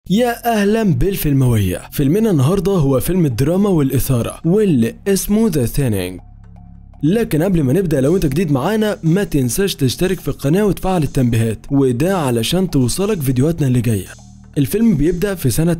يا اهلا بالفيلموية فيلمنا النهاردة هو فيلم الدراما والاثارة واللي اسمه ذا ثينينج لكن قبل ما نبدا لو انت جديد معانا ما تنساش تشترك في القناة وتفعل التنبيهات وده علشان توصلك فيديوهاتنا اللي جايه الفيلم بيبدأ في سنة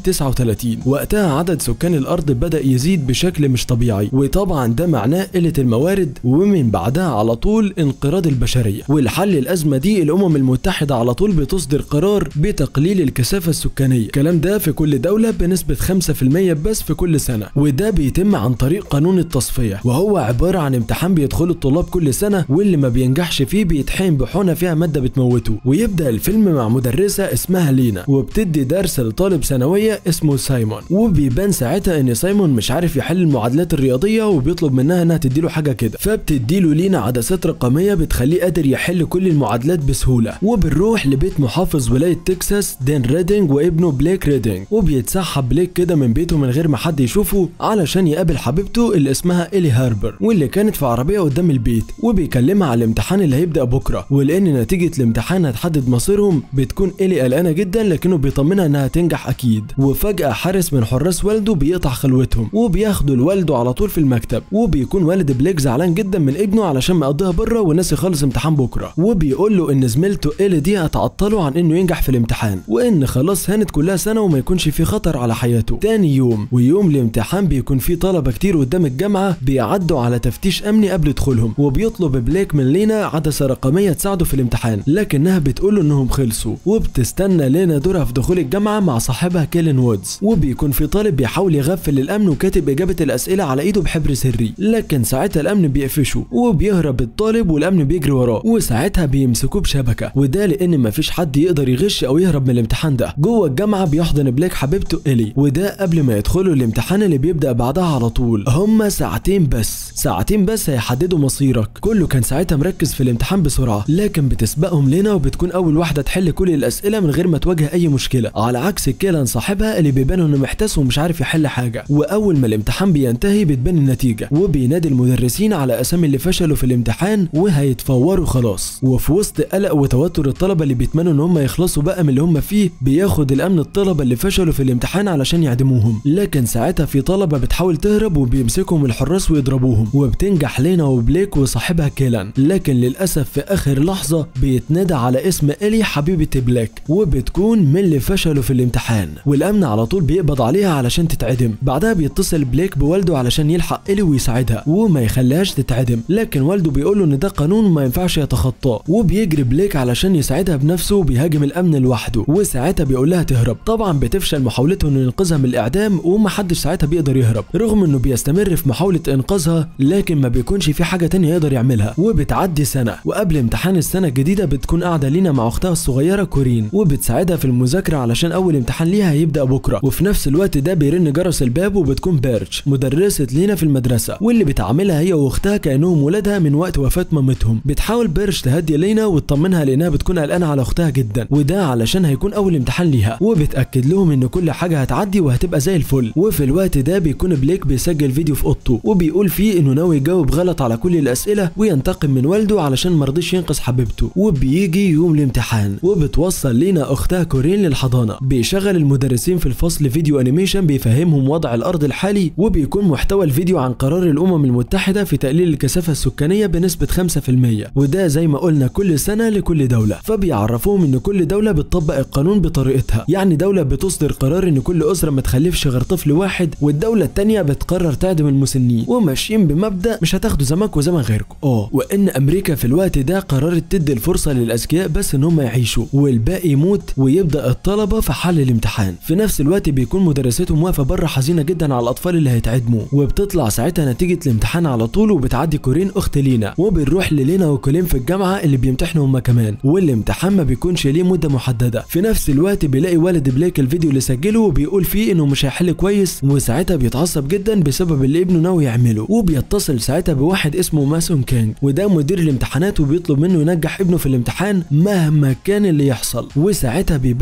2039 وقتها عدد سكان الأرض بدأ يزيد بشكل مش طبيعي وطبعا ده معناه قلة الموارد ومن بعدها على طول انقراض البشرية والحل الأزمة دي الأمم المتحدة على طول بتصدر قرار بتقليل الكثافة السكانية الكلام ده في كل دولة بنسبة 5% بس في كل سنة وده بيتم عن طريق قانون التصفية وهو عبارة عن امتحان بيدخله الطلاب كل سنة واللي ما بينجحش فيه بيتحقن بحونة فيها مادة بتموته ويبدأ الفيلم مع مدرسة اسمها لينا وبتدي درس لطالب ثانويه اسمه سايمون وبيبان ساعتها ان سايمون مش عارف يحل المعادلات الرياضيه وبيطلب منها انها تديله حاجه كده فبتديله لينا عدسات رقميه بتخليه قادر يحل كل المعادلات بسهوله وبنروح لبيت محافظ ولايه تكساس دين ريدنج وابنه بليك ريدنج وبيتسحب بليك كده من بيته من غير ما حد يشوفه علشان يقابل حبيبته اللي اسمها إلي هاربر واللي كانت في عربيه قدام البيت وبيكلمها على الامتحان اللي هيبدا بكره ولان نتيجه الامتحان هتحدد مصيرهم بتكون إلي قلقانه جدا لكنه بيطمنها انها تنجح اكيد وفجاه حارس من حراس والده بيقطع خلوتهم وبياخدوا لوالده على طول في المكتب وبيكون والد بليك زعلان جدا من ابنه علشان مقضيها بره وناسي خالص امتحان بكره وبيقول له ان زميلته إلي دي هتعطله عن انه ينجح في الامتحان وان خلاص هانت كلها سنه وما يكونش في خطر على حياته تاني يوم ويوم الامتحان بيكون في طلبه كتير قدام الجامعه بيعدوا على تفتيش امني قبل دخولهم وبيطلب بليك من لينا عدسه رقميه تساعده في الامتحان لكنها بتقول له انهم خلصوا وبتستنى لينا دورها في دخول الجامعة مع صاحبها كيلين وودز وبيكون في طالب بيحاول يغفل الأمن وكاتب إجابة الأسئلة على إيده بحبر سري لكن ساعتها الأمن بيقفشه وبيهرب الطالب والأمن بيجري وراه وساعتها بيمسكوه بشبكة وده لأن مفيش حد يقدر يغش أو يهرب من الامتحان ده جوه الجامعة بيحضن بليك حبيبته إلي وده قبل ما يدخلوا الامتحان اللي بيبدأ بعدها على طول هما ساعتين بس ساعتين بس هيحددوا مصيرك كله كان ساعتها مركز في الامتحان بسرعة لكن بتسبقهم لينا وبتكون أول واحدة تحل كل الأسئلة من غير ما تواجه أي مشكلة على عكس كيلان صاحبها اللي بيبان انه محتاس ومش عارف يحل حاجه واول ما الامتحان بينتهي بتبان النتيجه وبينادي المدرسين على اسامي اللي فشلوا في الامتحان وهيتفوروا خلاص وفي وسط قلق وتوتر الطلبه اللي بيتمنوا ان هم يخلصوا بقى من اللي هم فيه بياخد الامن الطلبه اللي فشلوا في الامتحان علشان يعدموهم لكن ساعتها في طلبه بتحاول تهرب وبيمسكهم الحراس ويضربوهم وبتنجح لينا وبليك وصاحبها كيلان لكن للاسف في اخر لحظه بيتنادى على اسم الي حبيبه بليك وبتكون من اللي فشلوا في الامتحان والامن على طول بيقبض عليها علشان تتعدم بعدها بيتصل بليك بوالده علشان يلحق إلي ويساعدها وما يخليهاش تتعدم لكن والده بيقول له ان ده قانون ما ينفعش يتخطاه وبيجري بليك علشان يساعدها بنفسه وبيهاجم الامن لوحده وساعتها بيقول لها تهرب طبعا بتفشل محاولته انه ينقذها من الاعدام ومحدش ساعتها بيقدر يهرب رغم انه بيستمر في محاوله انقاذها لكن ما بيكونش في حاجه تانية يقدر يعملها وبتعدي سنه وقبل امتحان السنه الجديده بتكون قاعده لينا مع اختها الصغيره كورين وبتساعدها في المذاكره علشان اول امتحان ليها هيبدا بكره وفي نفس الوقت ده بيرن جرس الباب وبتكون بيرتش مدرسه لينا في المدرسه واللي بتعاملها هي واختها كانهم ولادها من وقت وفاه مامتهم بتحاول بيرتش تهدي لينا وتطمنها لانها بتكون قلقانه على اختها جدا وده علشان هيكون اول امتحان ليها وبتاكد لهم ان كل حاجه هتعدي وهتبقى زي الفل وفي الوقت ده بيكون بليك بيسجل فيديو في اوضته وبيقول فيه انه ناوي يجاوب غلط على كل الاسئله وينتقم من والده علشان مرضيش ينقذ حبيبته وبيجي يوم الامتحان وبتوصل لينا اختها كورين للحضانه بيشغل المدرسين في الفصل فيديو انيميشن بيفهمهم وضع الارض الحالي وبيكون محتوى الفيديو عن قرار الامم المتحده في تقليل الكثافه السكانيه بنسبه 5% وده زي ما قلنا كل سنه لكل دوله فبيعرفوهم ان كل دوله بتطبق القانون بطريقتها يعني دوله بتصدر قرار ان كل اسره ما تخلفش غير طفل واحد والدوله الثانيه بتقرر تعدم المسنين وماشيين بمبدا مش هتاخدوا زمانكم وزمن غيركم اه وان امريكا في الوقت ده قررت تدي الفرصه للاذكياء بس ان هم يعيشوا والباقي يموت ويبدا الطلبه في حل الامتحان في نفس الوقت بيكون مدرستهم واقفه بره حزينه جدا على الاطفال اللي هيتعدموا وبتطلع ساعتها نتيجه الامتحان على طول وبتعدي كورين اخت لينا وبنروح للينا وكولين في الجامعه اللي بيمتحنوا هما كمان والامتحان ما بيكونش ليه مده محدده في نفس الوقت بيلاقي والد بليك الفيديو اللي سجله وبيقول فيه انه مش هيحل كويس وساعتها بيتعصب جدا بسبب اللي ابنه ناوي يعمله وبيتصل ساعتها بواحد اسمه ماسون كينج وده مدير الامتحانات وبيطلب منه ينجح ابنه في الامتحان مهما كان اللي يحصل وساعتها بيبدل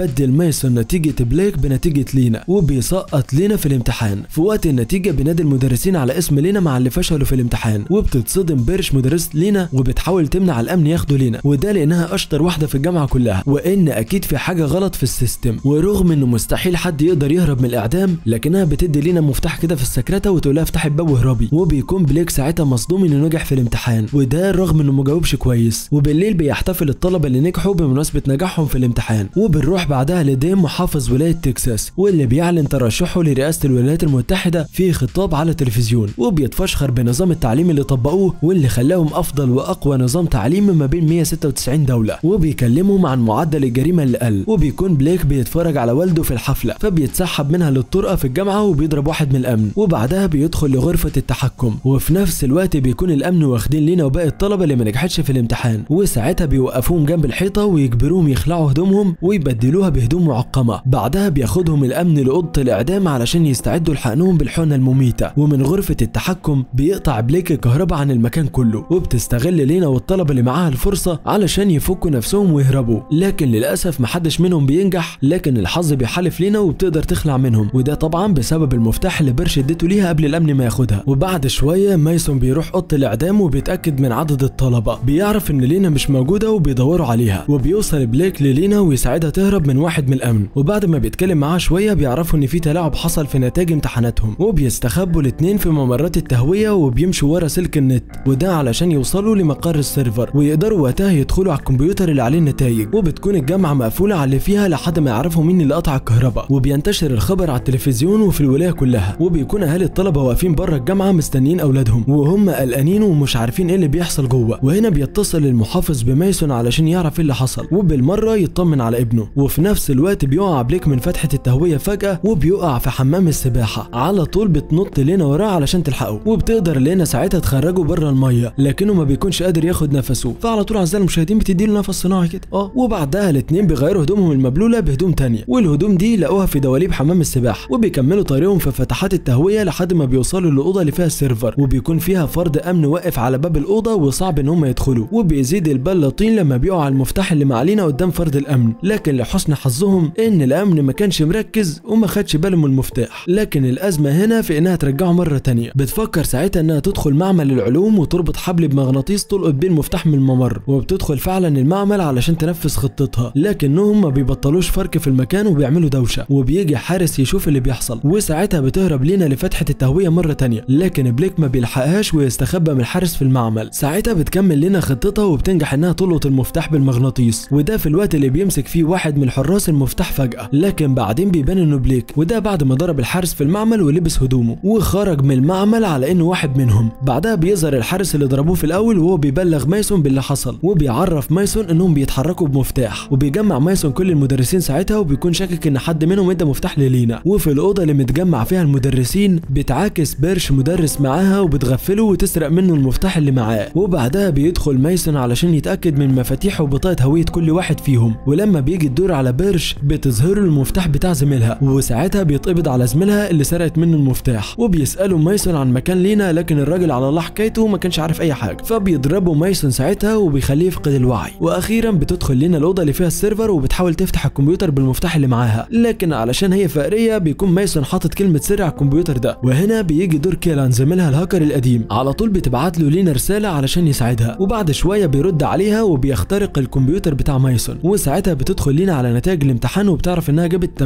وبيبدل مايسون نتيجة بليك بنتيجة لينا وبيسقط لينا في الامتحان في وقت النتيجة بينادي المدرسين على اسم لينا مع اللي فشلوا في الامتحان وبتتصدم بيرش مدرسة لينا وبتحاول تمنع الامن ياخدوا لينا وده لانها اشطر واحدة في الجامعة كلها وان اكيد في حاجة غلط في السيستم ورغم انه مستحيل حد يقدر يهرب من الاعدام لكنها بتدي لينا مفتاح كده في السكرتة وتقول لها افتحي الباب واهربي وبيكون بليك ساعتها مصدوم انه نجح في الامتحان وده رغم انه مجاوبش كويس وبالليل بيحتفل الطلبة اللي نجحوا بمناسبة نجاحهم في الامتحان وبنروح بعدها لديم محافظ ولاية تكساس واللي بيعلن ترشحه لرئاسة الولايات المتحدة في خطاب على التلفزيون وبيتفشخر بنظام التعليم اللي طبقوه واللي خلاهم افضل واقوى نظام تعليم ما بين 196 دولة وبيكلمهم عن معدل الجريمة اللي قل وبيكون بليك بيتفرج على والده في الحفلة فبيتسحب منها للطرقة في الجامعة وبيضرب واحد من الامن وبعدها بيدخل لغرفة التحكم وفي نفس الوقت بيكون الامن واخدين لينا وباقي الطلبة اللي ما نجحتش في الامتحان وساعتها بيوقفوهم جنب الحيطة ويجبروهم يخلعوا هدومهم ويبدلوها بهدوم معقمة بعدها بياخدهم الامن لأوضة الاعدام علشان يستعدوا لحقنهم بالحقنة المميتة ومن غرفة التحكم بيقطع بليك الكهرباء عن المكان كله وبتستغل لينا والطلبة اللي معاها الفرصة علشان يفكوا نفسهم ويهربوا لكن للأسف محدش منهم بينجح لكن الحظ بيحالف لينا وبتقدر تخلع منهم وده طبعا بسبب المفتاح اللي بيرش اديته ليها قبل الامن ما ياخدها وبعد شوية مايسون بيروح اوضة الاعدام وبيتأكد من عدد الطلبة بيعرف ان لينا مش موجودة وبيدوروا عليها وبيوصل بليك للينا ويساعدها تهرب من واحد من الامن وبعد ما بيتكلم معاها شوية بيعرفوا ان في تلاعب حصل في نتائج امتحاناتهم وبيستخبوا الاتنين في ممرات التهوية وبيمشوا ورا سلك النت وده علشان يوصلوا لمقر السيرفر ويقدروا وقتها يدخلوا على الكمبيوتر اللي عليه النتائج وبتكون الجامعة مقفولة على اللي فيها لحد ما يعرفوا مين اللي قطع الكهرباء وبينتشر الخبر على التلفزيون وفي الولاية كلها وبيكون اهالي الطلبة واقفين بره الجامعة مستنيين اولادهم وهم قلقانين ومش عارفين ايه اللي بيحصل جوه وهنا بيتصل المحافظ بمايسون علشان يعرف ايه اللي حصل وبالمرة يطمن على ابنه وفي نفس الوقت بيقع بليك من فتحة التهوية فجأة وبيقع في حمام السباحة على طول بتنط لينا وراه علشان تلحقه وبتقدر لينا ساعتها تخرجه بره المية لكنه ما بيكونش قادر ياخد نفسه فعلى طول اعزائي المشاهدين بتديله نفس صناعي كده اه وبعدها الاتنين بيغيروا هدومهم المبلولة بهدوم تانية والهدوم دي لقوها في دواليب حمام السباحة وبيكملوا طريقهم في فتحات التهوية لحد ما بيوصلوا للأوضة اللي فيها السيرفر وبيكون فيها فرد أمن واقف على باب الأوضة وصعب إن هم يدخلوا وبيزيد البال لطين لما بيقعوا على المفتاح اللي معلينا قدام فرد الأمن لكن لحسن حظهم إن الأمن ما كانش مركز وما خدش باله من المفتاح لكن الأزمة هنا في إنها ترجعه مرة تانية بتفكر ساعتها إنها تدخل معمل العلوم وتربط حبل بمغناطيس تلقط بيه المفتاح من الممر وبتدخل فعلا المعمل علشان تنفذ خطتها لكنهم ما بيبطلوش فرق في المكان وبيعملوا دوشة وبيجي حارس يشوف اللي بيحصل وساعتها بتهرب لينا لفتحة التهوية مرة تانية لكن بليك ما بيلحقهاش ويستخبى من الحارس في المعمل ساعتها بتكمل لنا خطتها وبتنجح انها تلقط المفتاح بالمغناطيس وده في الوقت اللي بيمسك فيه واحد من الحراس المفتاح فجأة لكن بعدين بيبان انه بليك وده بعد ما ضرب الحارس في المعمل ولبس هدومه وخرج من المعمل على انه واحد منهم بعدها بيظهر الحارس اللي ضربوه في الاول وهو بيبلغ مايسون باللي حصل وبيعرف مايسون انهم بيتحركوا بمفتاح وبيجمع مايسون كل المدرسين ساعتها وبيكون شاكك ان حد منهم ادى مفتاح للينا وفي الاوضه اللي متجمع فيها المدرسين بتعاكس بيرش مدرس معاها وبتغفله وتسرق منه المفتاح اللي معاه وبعدها بيدخل مايسون علشان يتاكد من مفاتيح وبطاقه هويه كل واحد فيهم ولما بيجي الدور على بيرش بتظهر له المفتاح بتاع زميلها وساعتها بيتقبض على زميلها اللي سرقت منه المفتاح وبيسالوا مايسون عن مكان لينا لكن الراجل على الله حكايته ما كانش عارف اي حاجه فبيضربوا مايسون ساعتها وبيخليه يفقد الوعي واخيرا بتدخل لينا الاوضه اللي فيها السيرفر وبتحاول تفتح الكمبيوتر بالمفتاح اللي معاها لكن علشان هي فقريه بيكون مايسون حاطط كلمه سر على الكمبيوتر ده وهنا بيجي دور كيلان زميلها الهاكر القديم على طول بتبعت له لينا رساله علشان يساعدها وبعد شويه بيرد عليها وبيخترق الكمبيوتر بتاع مايسون وساعتها بتدخل لينا على نتائج الامتحان وبتعرف انها جابت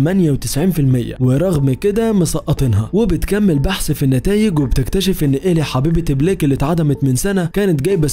98% ورغم كده مسقطينها وبتكمل بحث في النتائج وبتكتشف ان ايلي حبيبه بليك اللي اتعدمت من سنه كانت جايبه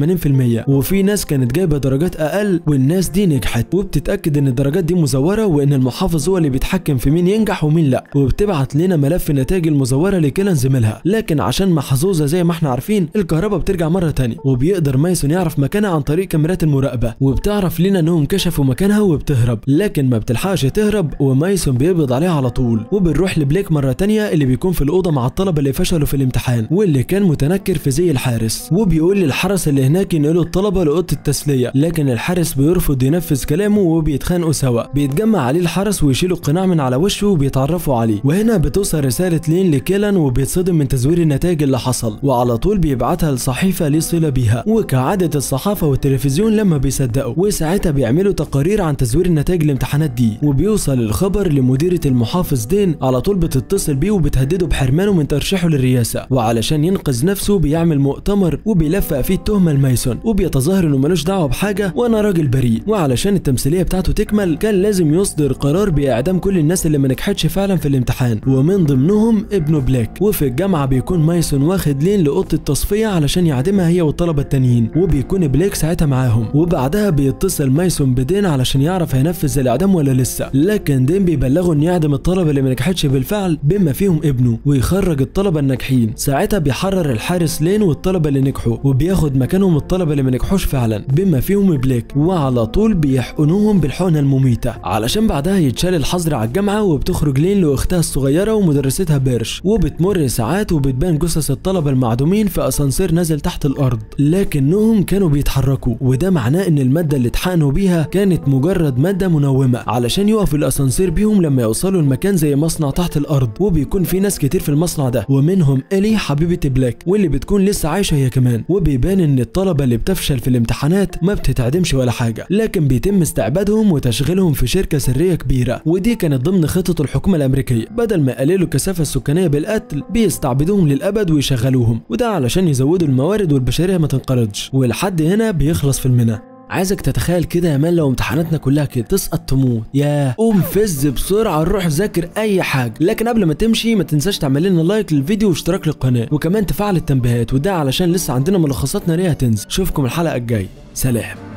86% وفي ناس كانت جايبه درجات اقل والناس دي نجحت وبتتاكد ان الدرجات دي مزوره وان المحافظ هو اللي بيتحكم في مين ينجح ومين لا وبتبعت لنا ملف النتائج المزوره لكيلان زميلها لكن عشان محظوظه زي ما احنا عارفين الكهرباء بترجع مره تانية وبيقدر مايسون يعرف مكانها عن طريق كاميرات المراقبه وبتعرف لينا انهم كشفوا مكانها وبتهرب لكن ما بتلحقش تهرب ومايسون بيقبض عليها على طول وبنروح لبليك مره تانية اللي بيكون في الاوضه مع الطلبه اللي فشلوا في الامتحان واللي كان متنكر في زي الحارس وبيقول للحرس اللي هناك ينقلوا الطلبه لاوضه التسليه لكن الحارس بيرفض ينفذ كلامه وبيتخانقوا سوا بيتجمع عليه الحرس ويشيلوا القناع من على وشه وبيتعرفوا عليه وهنا بتوصل رساله لين لكيلان وبيتصدم من تزوير النتائج اللي حصل وعلى طول بيبعتها لصحيفه ليه صله بيها وكعاده الصحافه والتلفزيون لما بيصدقوا وساعتها بيعملوا تقارير عن تزوير النتائج مناهج الامتحانات دي وبيوصل الخبر لمديرة المحافظ دين على طول بتتصل بيه وبتهدده بحرمانه من ترشيحه للرئاسة وعلشان ينقذ نفسه بيعمل مؤتمر وبيلفق فيه التهمة لمايسون وبيتظاهر انه ملوش دعوة بحاجة وانا راجل بريء وعلشان التمثيلية بتاعته تكمل كان لازم يصدر قرار بإعدام كل الناس اللي ما نجحتش فعلا في الامتحان ومن ضمنهم ابنه بلاك وفي الجامعة بيكون مايسون واخد لين لأوضة التصفية علشان يعدمها هي والطلبة التانيين وبيكون بليك ساعتها معاهم وبعدها بيتصل مايسون بدين علشان يعرف هينفذ الإعدام ولا لسه لكن دين بيبلغه إن يعدم الطلبة اللي ما نجحتش بالفعل بما فيهم ابنه ويخرج الطلبة الناجحين ساعتها بيحرر الحارس لين والطلبة اللي نجحوا وبياخد مكانهم الطلبة اللي ما نجحوش فعلا بما فيهم بليك وعلى طول بيحقنوهم بالحقنة المميتة علشان بعدها يتشال الحظر على الجامعة وبتخرج لين لأختها الصغيرة ومدرستها بيرش وبتمر ساعات وبتبان جثث الطلبة المعدومين في أسانسير نازل تحت الأرض لكنهم كانوا بيتحركوا وده معناه إن المادة اللي اتحقنوا بيها كانت مجرد مادة منومة علشان يقف الأسانسير بيهم لما يوصلوا المكان زي مصنع تحت الأرض وبيكون في ناس كتير في المصنع ده ومنهم إلي حبيبة بلاك واللي بتكون لسه عايشة هي كمان وبيبان إن الطلبة اللي بتفشل في الامتحانات ما بتتعدمش ولا حاجة لكن بيتم استعبادهم وتشغيلهم في شركة سرية كبيرة ودي كانت ضمن خطط الحكومة الأمريكية بدل ما يقللوا الكثافة السكانية بالقتل بيستعبدوهم للأبد ويشغلوهم وده علشان يزودوا الموارد والبشرية ما تنقرضش ولحد هنا بيخلص فيلمنا عايزك تتخيل كده يا مان لو امتحاناتنا كلها كده تسقط تموت يا قوم فز بسرعه روح ذاكر اي حاجه لكن قبل ما تمشي ما تنساش تعمل لنا لايك للفيديو واشتراك للقناه وكمان تفعل التنبيهات وده علشان لسه عندنا ملخصات ناريه هتنزل اشوفكم الحلقه الجايه سلام